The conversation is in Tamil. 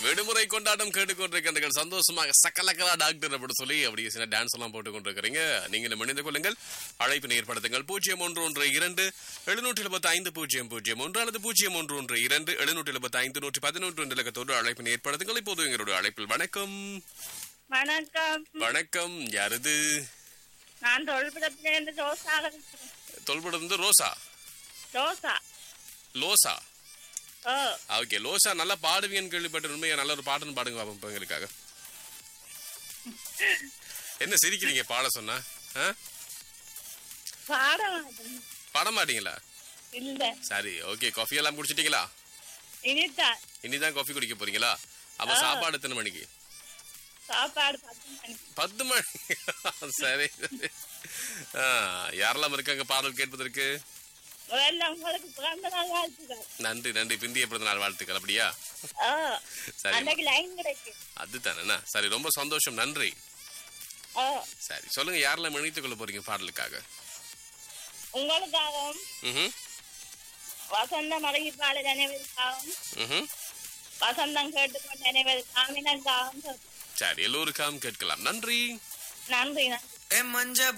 விடுமுறை கொண்டாட்டம் கேட்டுக்கொண்டிருக்கின்றீர்கள் சந்தோஷமாக சக்கலக்கலா டாக்டர் அப்படி சொல்லி அப்படியே சில டான்ஸ் எல்லாம் போட்டுக் கொண்டிருக்கிறீங்க நீங்கள் மணிந்து கொள்ளுங்கள் அழைப்பினை ஏற்படுத்துங்கள் பூஜ்ஜியம் ஒன்று ஒன்று இரண்டு எழுநூற்றி எழுபத்தி ஐந்து பூஜ்ஜியம் பூஜ்ஜியம் ஒன்று அல்லது பூஜ்ஜியம் ஒன்று ஒன்று இரண்டு எழுநூற்றி எழுபத்தி ஐந்து நூற்றி பதினொன்று என்ற இலக்கத்தோடு அழைப்பினை ஏற்படுத்துங்கள் இப்போது எங்களுடைய அழைப்பில் வணக்கம் வணக்கம் வணக்கம் யாரது நான் தொழில்புரத்திலிருந்து ரோசாக இருக்கிறேன். தொல்படம் வந்து ரோசா ரோசா லோசா ஓ ஓகே லோசா நல்லா பாடுவீங்கன்னு கேள்விப்பட்ட உண்மையா நல்ல ஒரு பாட்டுன்னு பாடுங்க பாப்போம் இப்ப எங்களுக்காக என்ன சிரிக்கிறீங்க பாட சொன்னா ஆ? பாட மாட்டேன் பாட மாட்டீங்களா இல்ல சரி ஓகே காஃபி எல்லாம் குடிச்சிட்டீங்களா இனிதான் இனிதான் காஃபி குடிக்க போறீங்களா அப்ப சாப்பாடு எத்தனை மணிக்கு சாப்பாடு பத்து மணி பத்து மணி சரி சரி. ஆ, யாரெல்லாம் இருக்காங்க பாடல் கேட்பதற்கு முதல்ல உங்களுக்கு பிறந்த நாள் வாழ்த்துக்கள் நன்றி நன்றி பிந்திய பிறந்த நாள் வாழ்த்துக்கள் அப்படியா ஓ சரி அன்னைக்கு லைன் கிடைக்கும் அதுதானே சரி ரொம்ப சந்தோஷம் நன்றி ஓ சரி சொல்லுங்க யாரெல்லாம் இணைத்துக் கொள்ள போறீங்க பாடலுக்காக உங்களுக்காகவும் ம் வசந்த மறைப்பாளர் நினைவதற்காகவும் ம் வசந்தம் கேட்டுக்கொண்ட நினைவதற்காகவும் எனக்காகவும் சரி எல்லோருக்காகவும் கேட்கலாம் நன்றி நன்றி நன்றி ஏ மஞ்ச